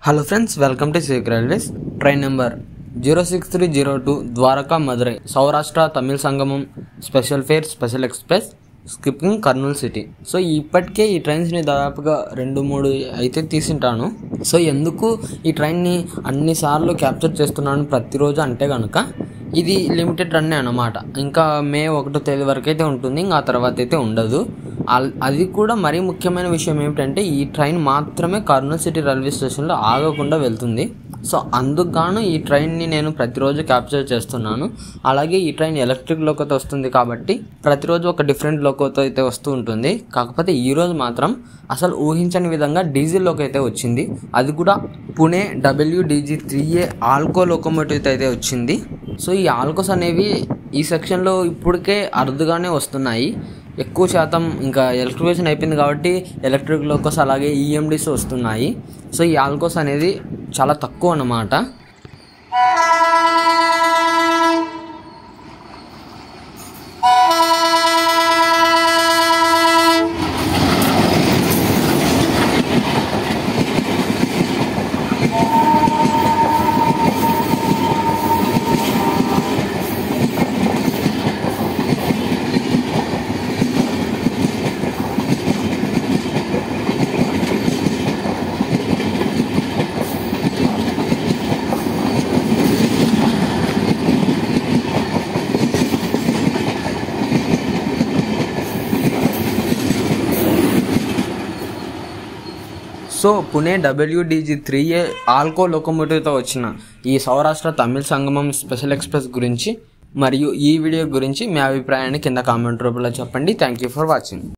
hello friends welcome to sick railways train number zero six three zero two Dwarka Madurai Saurashtra Tamil Sangamam special fare special express skipping Kurnool city so ఇప్పటికే ఈ ట్రైన్స్ని దాదాపుగా రెండు మూడు అయితే తీసింటాను so ఎందుకు ఈ ట్రైన్ని అన్నిసార్లు క్యాప్చర్ చేస్తున్నాను ప్రతిరోజు అంటే కనుక ఇది లిమిటెడ్ రన్నే అన్నమాట ఇంకా మే ఒకటో తేదీ వరకు అయితే ఉంటుంది ఇంకా ఆ తర్వాత అయితే ఉండదు అల్- అది కూడా మరీ ముఖ్యమైన విషయం ఏమిటంటే ఈ ట్రైన్ మాత్రమే కర్నూలు సిటీ రైల్వే స్టేషన్లో ఆగకుండా వెళ్తుంది సో అందుకు గాను ఈ ట్రైన్ని నేను ప్రతిరోజు క్యాప్చర్ చేస్తున్నాను అలాగే ఈ ట్రైన్ ఎలక్ట్రిక్ లోకోతో వస్తుంది కాబట్టి ప్రతిరోజు ఒక డిఫరెంట్ లోకోతో అయితే వస్తూ ఉంటుంది కాకపోతే ఈ రోజు మాత్రం అసలు ఊహించని విధంగా డీజిల్లోకి అయితే వచ్చింది అది కూడా Pune W D G three A ALCO locomotive అయితే వచ్చింది సో ఈ ఆల్కోస్ అనేవి ఈ సెక్షన్లో ఇప్పటికే అరుదుగానే వస్తున్నాయి ఎక్కువ శాతం ఇంకా ఎలక్ట్రిఫికేషన్ అయిపోయింది కాబట్టి ఎలక్ట్రిక్ లోకోస్ అలాగే ఈఎండీస్ వస్తున్నాయి సో ఈ ఆల్కోస్ అనేది చాలా తక్కువ అన్నమాట so Pune W D G three A ALCO లోకోమోటివ్తో వచ్చిన ఈ సౌరాష్ట్ర తమిళ సంగమం స్పెషల్ ఎక్స్ప్రెస్ గురించి మరియు ఈ వీడియో గురించి మీ అభిప్రాయాన్ని కింద కామెంట్ రూపంలో చెప్పండి థ్యాంక్ యూ ఫర్ వాచింగ్